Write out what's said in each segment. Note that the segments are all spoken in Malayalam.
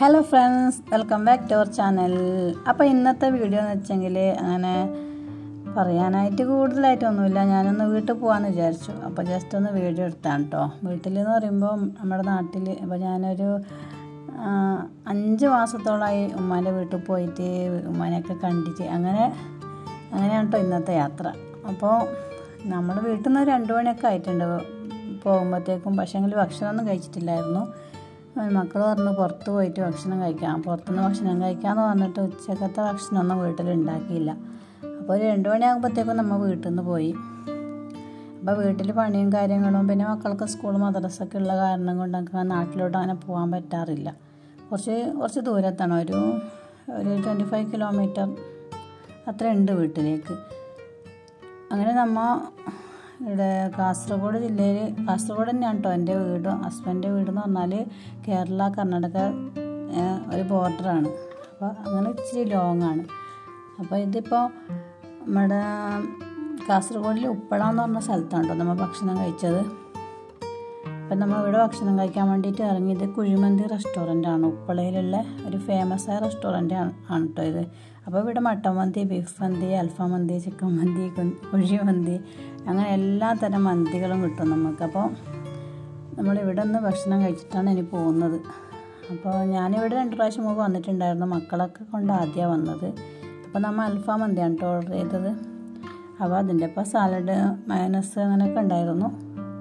hello friends welcome back to our channel അപ്പോൾ ഇന്നത്തെ വീഡിയോ എന്ന് വെച്ചെങ്കിൽ അങ്ങനെ പറയാനായിട്ട് കൂടുതലായിട്ടൊന്നുമില്ല ഞാനൊന്ന് വീട്ടിൽ പോകാമെന്ന് വിചാരിച്ചു അപ്പോൾ ജസ്റ്റ് ഒന്ന് വീഡിയോ എടുത്താണ് കേട്ടോ വീട്ടിൽ എന്ന് പറയുമ്പോൾ നമ്മുടെ നാട്ടിൽ അപ്പോൾ ഞാനൊരു ആ, അഞ്ച് മാസത്തോളമായി ഉമ്മാൻ്റെ വീട്ടിൽ പോയിട്ട് ഉമ്മാനെയൊക്കെ കണ്ടിട്ട് അങ്ങനെ അങ്ങനെയാണ് കേട്ടോ ഇന്നത്തെ യാത്ര അപ്പോൾ നമ്മൾ വീട്ടിൽ നിന്ന് ഒരു രണ്ട് മണിയൊക്കെ ആയിട്ടുണ്ട് പോകുമ്പോഴത്തേക്കും പക്ഷേങ്കിൽ ഭക്ഷണമൊന്നും കഴിച്ചിട്ടില്ലായിരുന്നു മക്കൾ പറഞ്ഞു പുറത്ത് പോയിട്ട് ഭക്ഷണം കഴിക്കാം പുറത്തുനിന്ന് ഭക്ഷണം കഴിക്കാമെന്ന് പറഞ്ഞിട്ട് ഉച്ചക്കത്തെ ഭക്ഷണമൊന്നും വീട്ടിൽ ഉണ്ടാക്കിയില്ല അപ്പോൾ ഒരു രണ്ട് മണിയാകുമ്പോഴത്തേക്കും നമ്മൾ വീട്ടിൽ നിന്ന് പോയി അപ്പോൾ വീട്ടിൽ പണിയും കാര്യങ്ങളും പിന്നെ മക്കൾക്ക് സ്കൂൾ മദ്രസൊക്കെ ഉള്ള കാരണം കൊണ്ടൊക്കെ നാട്ടിലോട്ട് അങ്ങനെ പോകാൻ പറ്റാറില്ല കുറച്ച് കുറച്ച് ദൂരത്താണ് ഒരു ഒരു ട്വൻറ്റി ഫൈവ് കിലോമീറ്റർ അത്ര ഉണ്ട് വീട്ടിലേക്ക് അങ്ങനെ നമ്മ ഇവിടെ കാസർഗോഡ് ജില്ലയിൽ കാസർഗോഡ് തന്നെയാണ് കേട്ടോ എൻ്റെ വീട് ഹസ്ബൻഡിൻ്റെ വീട് എന്ന് പറഞ്ഞാൽ കേരള കർണാടക ഏഹ്, ഒരു ബോർഡറാണ് അപ്പോൾ അങ്ങനെ ഇച്ചിരി ലോങ് ആണ് അപ്പോൾ ഇതിപ്പോൾ നമ്മുടെ കാസർഗോഡിൽ ഉപ്പള എന്ന് പറഞ്ഞ സ്ഥലത്താണ് കേട്ടോ നമ്മൾ ഭക്ഷണം കഴിച്ചത് അപ്പം നമ്മൾ ഇവിടെ ഭക്ഷണം കഴിക്കാൻ വേണ്ടിയിട്ട് ഇറങ്ങിയത് കുഴിമന്തി റെസ്റ്റോറൻ്റ് ആണ് ഉപ്പളയിലുള്ള ഒരു ഫേമസ് ആയ റെസ്റ്റോറൻ്റ് ആണ് ആണ് കേട്ടോ ഇത് അപ്പോൾ ഇവിടെ മട്ടൻ മന്തി ബീഫ് മന്തി അൽഫാം മന്തി ചിക്കൻ മന്തി കു- കുഴിമന്തി അങ്ങനെ എല്ലാ തരം മന്തികളും കിട്ടും നമുക്ക് അപ്പോൾ നമ്മൾ ഇവിടെ നിന്ന് ഭക്ഷണം കഴിച്ചിട്ടാണ് ഇനി പോകുന്നത് അപ്പോൾ ഞാനിവിടെ രണ്ട് പ്രാവശ്യം മുമ്പ് വന്നിട്ടുണ്ടായിരുന്നു മക്കളൊക്കെ കൊണ്ട് ആദ്യമാണ് വന്നത് അപ്പോൾ നമ്മൾ അൽഫാം മന്തിയാണ് കേട്ടോ ഓർഡർ ചെയ്തത് അപ്പോൾ അതിൻ്റെ ഇപ്പോൾ സാലഡ് മയനസ് അങ്ങനെയൊക്കെ ഉണ്ടായിരുന്നു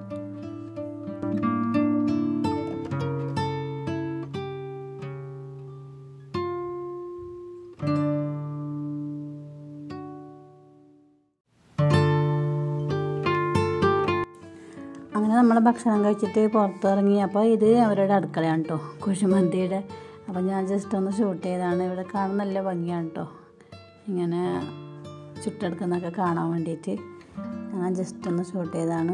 അങ്ങനെ നമ്മൾ ഭക്ഷണം കഴിച്ചിട്ട് പുറത്തിറങ്ങി അപ്പോൾ ഇത് അവരുടെ അടുക്കളയാണ് കേട്ടോ കുഴിമന്തിയുടെ അപ്പോൾ ഞാൻ ജസ്റ്റ് ഒന്ന് ഷൂട്ട് ചെയ്തതാണ് ഇവിടെ കാണാൻ നല്ല ഭംഗിയാണ് കേട്ടോ ഇങ്ങനെ ചുട്ടെടുക്കുന്നതൊക്കെ കാണാൻ വേണ്ടിയിട്ട് ഞാൻ ജസ്റ്റ് ഒന്ന് ഷൂട്ട് ചെയ്തതാണ്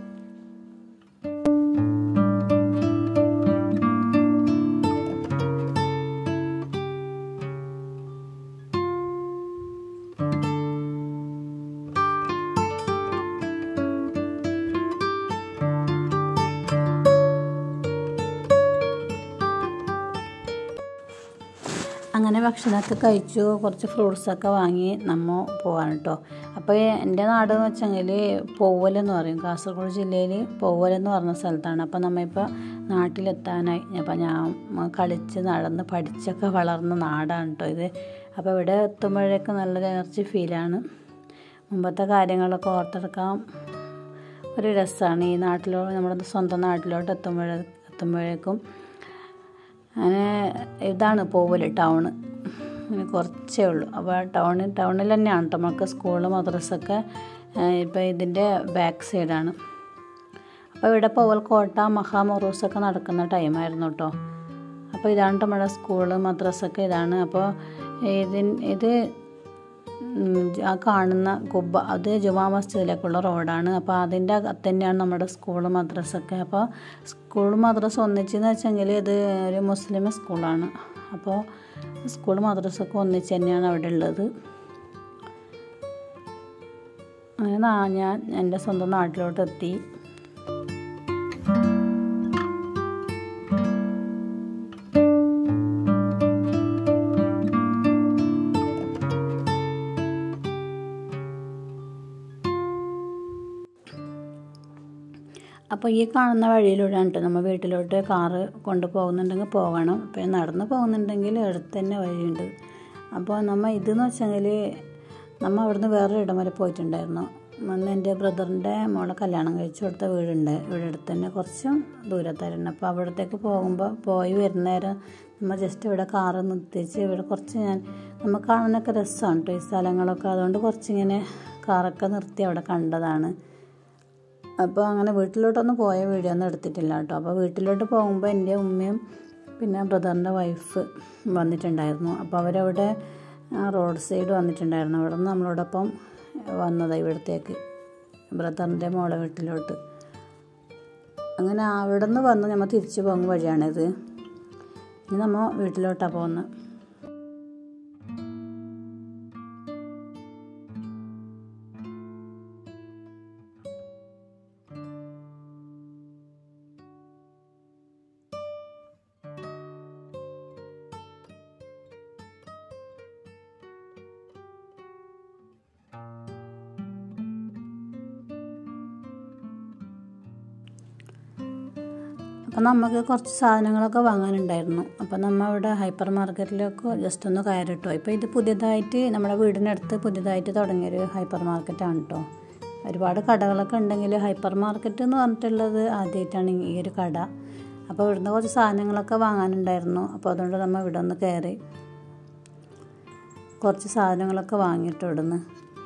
അങ്ങനെ ഭക്ഷണമൊക്കെ കഴിച്ചു കുറച്ച് ഫ്രൂട്ട്സൊക്കെ വാങ്ങി നമ്മ പോവാണ് കേട്ടോ അപ്പോൾ എൻ്റെ നാട് എന്ന് വെച്ചെങ്കിൽ പോവലെന്ന് പറയും കാസർഗോഡ് ജില്ലയിൽ പോവലെന്ന് പറഞ്ഞ സ്ഥലത്താണ് അപ്പോൾ നമ്മളിപ്പോൾ നാട്ടിലെത്താനായി അപ്പോൾ ഞാൻ കളിച്ച് നടന്ന് പഠിച്ചൊക്കെ വളർന്ന നാടാണ് കേട്ടോ ഇത് അപ്പോൾ ഇവിടെ എത്തുമ്പോഴേക്കും നല്ലൊരു എനർജി ഫീലാണ് മുമ്പത്തെ കാര്യങ്ങളൊക്കെ ഓർത്തെടുക്കാൻ ഒരു രസമാണ് ഈ നാട്ടിലോ നമ്മുടെ സ്വന്തം നാട്ടിലോട്ട് എത്തുമ്പോഴേ എത്തുമ്പോഴേക്കും അങ്ങനെ ഇതാണ് പോവല് ടൗണ് അങ്ങനെ കുറച്ചേ ഉള്ളൂ അപ്പോൾ ടൗണിൽ ടൗണിൽ തന്നെയാണ് കേട്ടോ നമുക്ക് സ്കൂള് മദ്രസൊക്കെ ഇപ്പോൾ ഇതിൻ്റെ ബാക്ക് സൈഡാണ് അപ്പോൾ ഇവിടെ പോവൽ കോട്ട മഹാമൊറൂസൊക്കെ നടക്കുന്ന ടൈമായിരുന്നു കേട്ടോ അപ്പോൾ ഇതാണ് ട്ടോ നമ്മുടെ സ്കൂള് മദ്രസൊക്കെ ഇതാണ് അപ്പോൾ ഇതിൻ ഇത് ഉം, ആ കാണുന്ന കുബ്ബ അത് ജുമാ മസ്ജിദിലേക്കുള്ള റോഡാണ് അപ്പോൾ അതിൻ്റെ അകത്ത് തന്നെയാണ് നമ്മുടെ സ്കൂൾ മദ്രസൊക്കെ അപ്പോൾ സ്കൂൾ മദ്രസ ഒന്നിച്ചെന്ന് വെച്ചെങ്കിൽ ഇത് ഒരു മുസ്ലിം സ്കൂളാണ് അപ്പോൾ സ്കൂൾ മദ്രസൊക്കെ ഒന്നിച്ച് തന്നെയാണ് അവിടെ ഉള്ളത് അങ്ങനെ നാ- ഞാൻ എൻ്റെ സ്വന്തം നാട്ടിലോട്ട് എത്തി അപ്പോൾ ഈ കാണുന്ന വഴിയിലൂടെയാണ് കേട്ടോ നമ്മൾ വീട്ടിലോട്ട് കാറ് കൊണ്ട് പോകുന്നുണ്ടെങ്കിൽ പോകണം പിന്നെ നടന്ന് പോകുന്നുണ്ടെങ്കിൽ അടുത്ത് തന്നെ വഴിയുണ്ട് അപ്പോൾ നമ്മൾ ഇതെന്ന് വെച്ചെങ്കിൽ നമ്മൾ അവിടുന്ന് വേറൊരു ഇടം വരെ പോയിട്ടുണ്ടായിരുന്നു അന്ന് എൻ്റെ ബ്രദറിൻ്റെ മോളെ കല്യാണം കഴിച്ചു കൊടുത്ത വീടുണ്ട് ഇവിടെ അടുത്ത് തന്നെ കുറച്ചും ദൂരത്തായിരുന്നു അപ്പോൾ അവിടത്തേക്ക് പോകുമ്പോൾ പോയി വരുന്നേരം നമ്മൾ ജസ്റ്റ് ഇവിടെ കാറ് നിർത്തിച്ച് ഇവിടെ കുറച്ച് ഞാൻ നമ്മൾ കാണാനൊക്കെ രസമാണ് കേട്ടോ ഈ സ്ഥലങ്ങളൊക്കെ അതുകൊണ്ട് കുറച്ചിങ്ങനെ കാറൊക്കെ നിർത്തി അവിടെ കണ്ടതാണ് അപ്പോൾ അങ്ങനെ വീട്ടിലോട്ടൊന്നും പോയ വീഡിയോ ഒന്നും എടുത്തിട്ടില്ല കേട്ടോ അപ്പോൾ വീട്ടിലോട്ട് പോകുമ്പോൾ എൻ്റെ ഉമ്മയും പിന്നെ ബ്രദറിൻ്റെ വൈഫ് വന്നിട്ടുണ്ടായിരുന്നു അപ്പോൾ അവരവിടെ റോഡ് സൈഡ് വന്നിട്ടുണ്ടായിരുന്നു അവിടെ നിന്ന് നമ്മളോടൊപ്പം വന്നത് ഇവിടത്തേക്ക് ബ്രദറിൻ്റെ മോളെ വീട്ടിലോട്ട് അങ്ങനെ അവിടെ നിന്ന് വന്ന് നമ്മൾ തിരിച്ചു പോകുന്ന വഴിയാണിത് ഇനി നമ്മൾ വീട്ടിലോട്ടാണ് പോകുന്നത് അപ്പോൾ നമുക്ക് കുറച്ച് സാധനങ്ങളൊക്കെ വാങ്ങാനുണ്ടായിരുന്നു അപ്പോൾ നമ്മൾ ഇവിടെ ഹൈപ്പർ മാർക്കറ്റിലൊക്കെ ജസ്റ്റ് ഒന്ന് കയറിട്ടോ ഇപ്പോൾ ഇത് പുതിയതായിട്ട് നമ്മുടെ വീടിനടുത്ത് പുതിയതായിട്ട് തുടങ്ങിയൊരു ഹൈപ്പർ മാർക്കറ്റാണ് കേട്ടോ ഒരുപാട് കടകളൊക്കെ ഉണ്ടെങ്കിൽ ഹൈപ്പർ മാർക്കറ്റ് എന്ന് പറഞ്ഞിട്ടുള്ളത് ആദ്യമായിട്ടാണ് ഈ ഒരു കട അപ്പോൾ ഇവിടുന്ന് കുറച്ച് സാധനങ്ങളൊക്കെ വാങ്ങാനുണ്ടായിരുന്നു അപ്പോൾ അതുകൊണ്ട് നമ്മൾ ഇവിടെ ഒന്ന് കയറി കുറച്ച് സാധനങ്ങളൊക്കെ വാങ്ങിയിട്ടു ഇവിടുന്ന്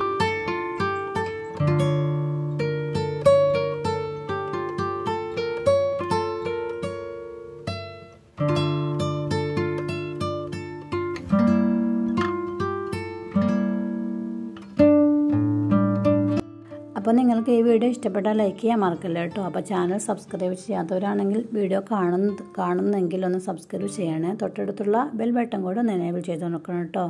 അപ്പോൾ നിങ്ങൾക്ക് ഈ വീഡിയോ ഇഷ്ടപ്പെട്ടാൽ ലൈക്ക് ചെയ്യാൻ മറക്കില്ല കേട്ടോ അപ്പോൾ ചാനൽ സബ്സ്ക്രൈബ് ചെയ്യാത്തവരാണെങ്കിൽ വീഡിയോ കാണുന്ന കാണുന്നെങ്കിൽ ഒന്ന് സബ്സ്ക്രൈബ് ചെയ്യണേ തൊട്ടടുത്തുള്ള ബെൽ ബട്ടൺ കൂടെ ഒന്ന് എനേബിൾ ചെയ്ത് നോക്കണം കേട്ടോ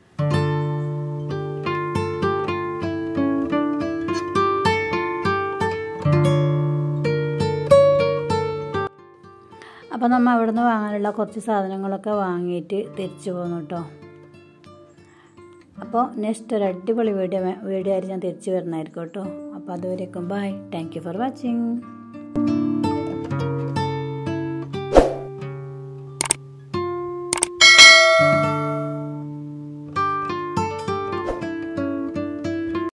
അപ്പോൾ നമ്മൾ അവിടെ നിന്ന് വാങ്ങാനുള്ള കുറച്ച് സാധനങ്ങളൊക്കെ വാങ്ങിയിട്ട് തിരിച്ചു പോന്നു കേട്ടോ അപ്പോൾ നെക്സ്റ്റ് ഒരു അടിപൊളി വീഡിയോ വീഡിയോ ആയിട്ട് ഞാൻ തിരിച്ചു വരുന്നതായിരിക്കും കേട്ടോ അപ്പോൾ അതുവരേക്കും bye thank you for watching